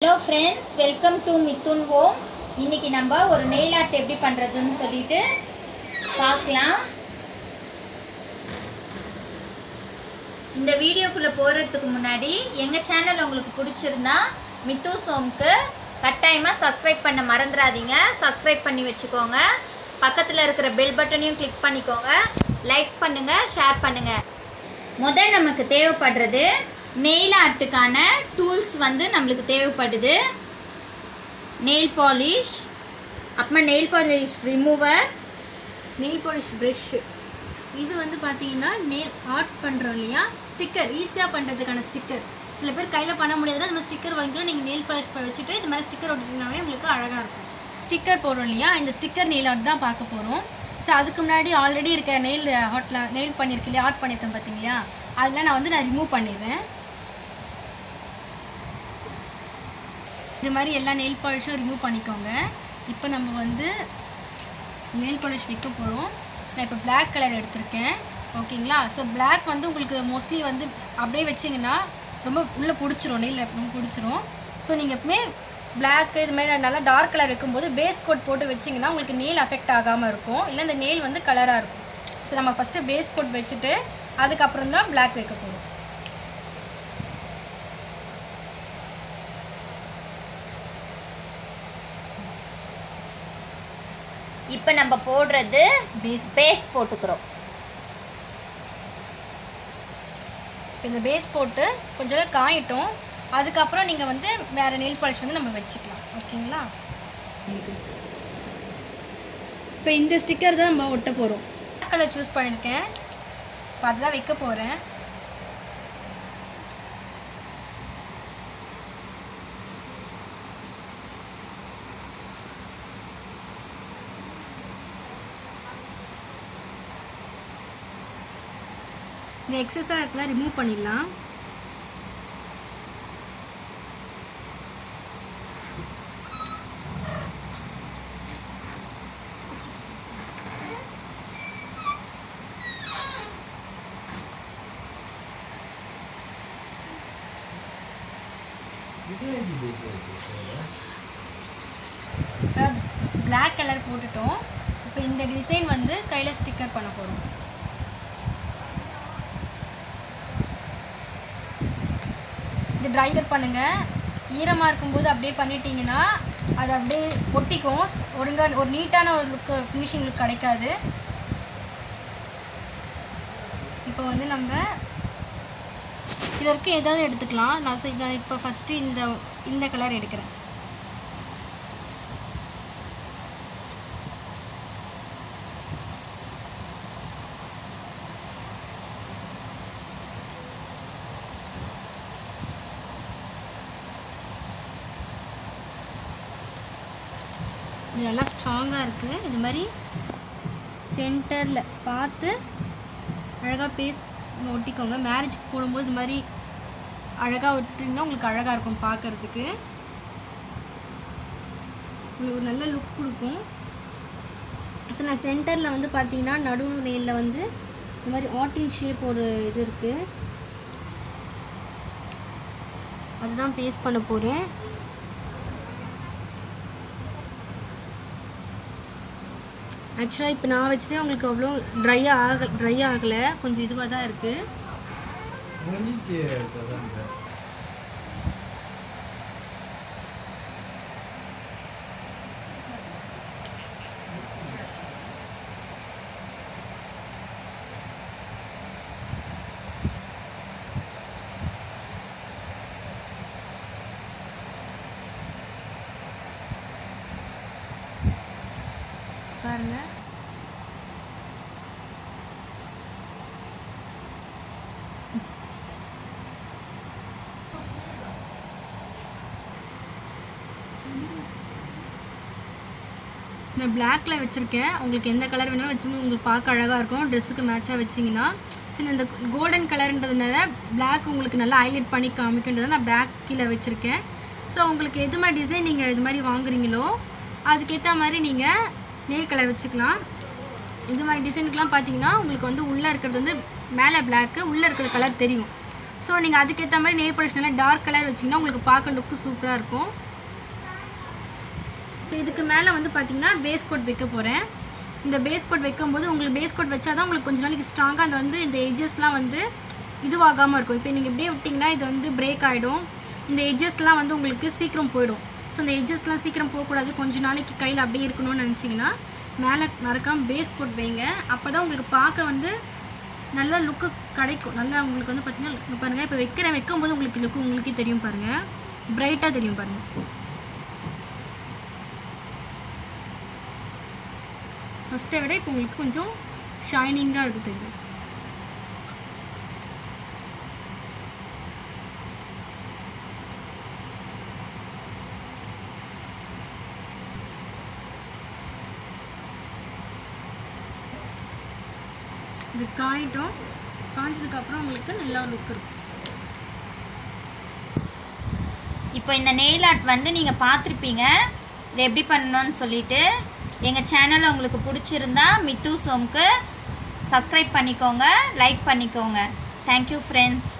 Hello friends welcome to Mithun home இன்னைக்கு நம்ம ஒரு நெயில் ஆர்ட் எப்படி பண்ணுறதுன்னு சொல்லிட்டு பார்க்கலாம் இந்த வீடியோக்குள்ளே போகிறதுக்கு முன்னாடி எங்கள் சேனல் உங்களுக்கு பிடிச்சிருந்தா மித்து சோம்க்கு கட்டாயமாக சப்ஸ்கிரைப் பண்ண மறந்துடாதீங்க சப்ஸ்கிரைப் பண்ணி வச்சுக்கோங்க பக்கத்தில் இருக்கிற பெல் பட்டனையும் கிளிக் பண்ணிக்கோங்க லைக் பண்ணுங்கள் ஷேர் பண்ணுங்கள் முதல் நமக்கு தேவைப்படுறது நெயில் ஆர்ட்டுக்கான டூல்ஸ் வந்து நம்மளுக்கு தேவைப்படுது நெயில் பாலிஷ் அப்புறமா nail polish remover nail polish brush இது வந்து பார்த்தீங்கன்னா நெயில் ஆர்ட் பண்ணுறோம் இல்லையா ஸ்டிக்கர் ஈஸியாக பண்ணுறதுக்கான ஸ்டிக்கர் சில பேர் கையில் பண்ண முடியாதுன்னா இந்த மாதிரி ஸ்டிக்கர் வாங்கிக்கலாம் நீங்கள் நெயில் பாலிஷ் வச்சுட்டு இது மாதிரி ஸ்டிக்கர் ஒட்டினாவே உங்களுக்கு அழகாக இருக்கும் ஸ்டிக்கர் போடுறோம் இல்லையா இந்த ஸ்டிக்கர் நெயில் ஆர்ட் தான் பார்க்க போகிறோம் ஸோ அதுக்கு முன்னாடி ஆல்ரெடி இருக்க நெயில் ஆர்ட்டில் நெயில் பண்ணியிருக்கேன் இல்லையா ஆர்ட் பண்ணியிருக்கேன் பார்த்தீங்களா அதில் நான் வந்து நான் ரிமூவ் பண்ணிடுறேன் இது மாதிரி எல்லா நெயில் பாலிஷும் ரிமூவ் பண்ணிக்கோங்க இப்போ நம்ம வந்து நெயில் பாலிஷ் வைக்க போகிறோம் நான் இப்போ Black கலர் எடுத்திருக்கேன் ஓகேங்களா ஸோ Black வந்து உங்களுக்கு மோஸ்ட்லி வந்து அப்படியே வச்சிங்கன்னா ரொம்ப உள்ளே பிடிச்சிரும் நெயில் ரொம்ப பிடிச்சிரும் ஸோ நீங்கள் எப்பவுமே Black இது மாதிரி நல்லா டார்க் கலர் வைக்கும்போது பேஸ் கோட் போட்டு வச்சிங்கன்னா உங்களுக்கு நெயில் அஃபெக்ட் ஆகாமல் இருக்கும் இல்லை இந்த நெயில் வந்து கலராக இருக்கும் ஸோ நம்ம ஃபஸ்ட்டு பேஸ் கோட் வச்சுட்டு அதுக்கப்புறம் தான் Black வைக்க போகிறோம் இப்போ நம்ம போடுறது பேஸ் பேஸ் போட்டுக்கிறோம் இப்போ இந்த பேஸ் போட்டு கொஞ்சம் நேரம் காயட்டும் அதுக்கப்புறம் நீங்கள் வந்து வேறு நெயில் பாலிஷ் வந்து நம்ம வச்சுக்கலாம் ஓகேங்களா இப்போ இந்த ஸ்டிக்கர் தான் நம்ம ஒட்ட போகிறோம் கலர் சூஸ் பண்ணியிருக்கேன் இப்போ அதுதான் வைக்க போகிறேன் இந்த எக்ஸஸாக இருக்கலாம் ரிமூவ் பண்ணிடலாம் இப்போ Black கலர் போட்டுட்டோம் இப்போ இந்த டிசைன் வந்து கையில் ஸ்டிக்கர் பண்ண போகிறோம் இது ட்ரை கட் பண்ணுங்கள் ஈரமாக இருக்கும்போது அப்படியே பண்ணிட்டீங்கன்னா அது அப்படியே ஒட்டிக்கும் ஒழுங்காக ஒரு நீட்டான ஒரு லுக்கு ஃபினிஷிங் லுக் கிடைக்காது இப்போ வந்து நம்ம இதில் இருக்க ஏதாவது எடுத்துக்கலாம் நான் சரி நான் இப்போ ஃபஸ்ட்டு இந்த இந்த கலர் எடுக்கிறேன் இது நல்லா ஸ்ட்ராங்காக இருக்குது இது மாதிரி சென்டரில் பார்த்து அழகாக பேஸ்ட் ஒட்டிக்கோங்க மேரேஜ்க்கு போடும்போது இது மாதிரி அழகாக ஒட்டிங்கன்னா உங்களுக்கு அழகாக இருக்கும் பார்க்கறதுக்கு உங்களுக்கு ஒரு நல்ல லுக் கொடுக்கும் ஸோ நான் சென்டரில் வந்து பார்த்தீங்கன்னா நடு நெயிலில் வந்து இந்த மாதிரி ஆட்டில் ஷேப் ஒரு இது இருக்குது அதுதான் பேஸ்ட் பண்ண போகிறேன் ஆக்சுவலாக இப்போ நான் வச்சதே உங்களுக்கு அவ்வளோ ட்ரை ஆக ட்ரை ஆகலை கொஞ்சம் இதுவாக தான் இருக்குது முடிஞ்சிச்சு இப்பதான் இந்த. பாருங்க நான் பிளாக்ல வச்சுருக்கேன் உங்களுக்கு எந்த கலர் வேணாலும் வச்சு உங்களுக்கு பார்க்க அழகாக இருக்கும் ட்ரெஸ்ஸுக்கு மேட்சாக வச்சிங்கன்னா சரி இந்த கோல்டன் கலர்ன்றதுனால பிளாக் உங்களுக்கு நல்லா ஹைலைட் பண்ணி காமிக்கின்றதால நான் பிளாக் கீழே வச்சுருக்கேன் ஸோ உங்களுக்கு எது மாதிரி டிசைன் நீங்கள் இது மாதிரி வாங்குறீங்களோ அதுக்கேற்ற மாதிரி நீங்கள் நெயில் கலர் வச்சுக்கலாம் இது மாதிரி டிசைனுக்குலாம் பார்த்தீங்கன்னா உங்களுக்கு வந்து உள்ளே இருக்கிறது வந்து மேலே பிளாக்கு உள்ளே இருக்கிற கலர் தெரியும் ஸோ நீங்கள் அதுக்கேற்ற மாதிரி நெயில் பாலிஷ் நல்லா டார்க் கலர் வச்சிங்கன்னா உங்களுக்கு பார்க்க லுக்கு சூப்பராக இருக்கும் ஸோ இதுக்கு மேலே வந்து பார்த்தீங்கன்னா பேஸ் கோட் வைக்க போகிறேன் இந்த பேஸ் கோட் வைக்கும்போது உங்களுக்கு பேஸ் கோட் வச்சா தான் உங்களுக்கு கொஞ்ச நாளைக்கு ஸ்ட்ராங்காக அந்த வந்து இந்த எட்ஜஸ்லாம் வந்து இதுவாகாமல் இருக்கும் இப்போ நீங்கள் இப்படியே விட்டிங்கன்னா இது வந்து பிரேக் ஆகிடும் இந்த எட்ஜஸ்லாம் வந்து உங்களுக்கு சீக்கிரம் போயிடும் ஸோ இந்த எட்ஜஸ்லாம் சீக்கிரம் போகக்கூடாது கொஞ்ச நாளைக்கு கையில் அப்படியே இருக்கணும்னு நினச்சிங்கன்னா மேலே மறக்காமல் பேஸ் கோட் வைங்க அப்போ தான் உங்களுக்கு பார்க்க வந்து நல்ல லுக்கு கிடைக்கும் நல்லா உங்களுக்கு வந்து பார்த்தீங்கன்னா இங்க பாருங்கள் இப்போ வைக்கிற வைக்கும்போது உங்களுக்கு லுக்கு உங்களுக்கே தெரியும் பாருங்கள் பிரைட்டாக தெரியும் பாருங்கள் ஃபஸ்ட்டை விட இப்போ உங்களுக்கு கொஞ்சம் ஷைனிங்காக இருக்குது தெரியும் இது காயிட்டும் காய்ச்சதுக்கப்புறம் உங்களுக்கு நல்லா லுக் இருக்கும் இப்போ இந்த நெயில் ஆர்ட் வந்து நீங்கள் பார்த்துருப்பீங்க இதை எப்படி பண்ணணும்னு சொல்லிட்டு எங்கள் சேனல் உங்களுக்கு பிடிச்சிருந்தா மித்து சோம்க்கு சப்ஸ்கிரைப் பண்ணிக்கோங்க லைக் பண்ணிக்கோங்க தேங்க்யூ ஃப்ரெண்ட்ஸ்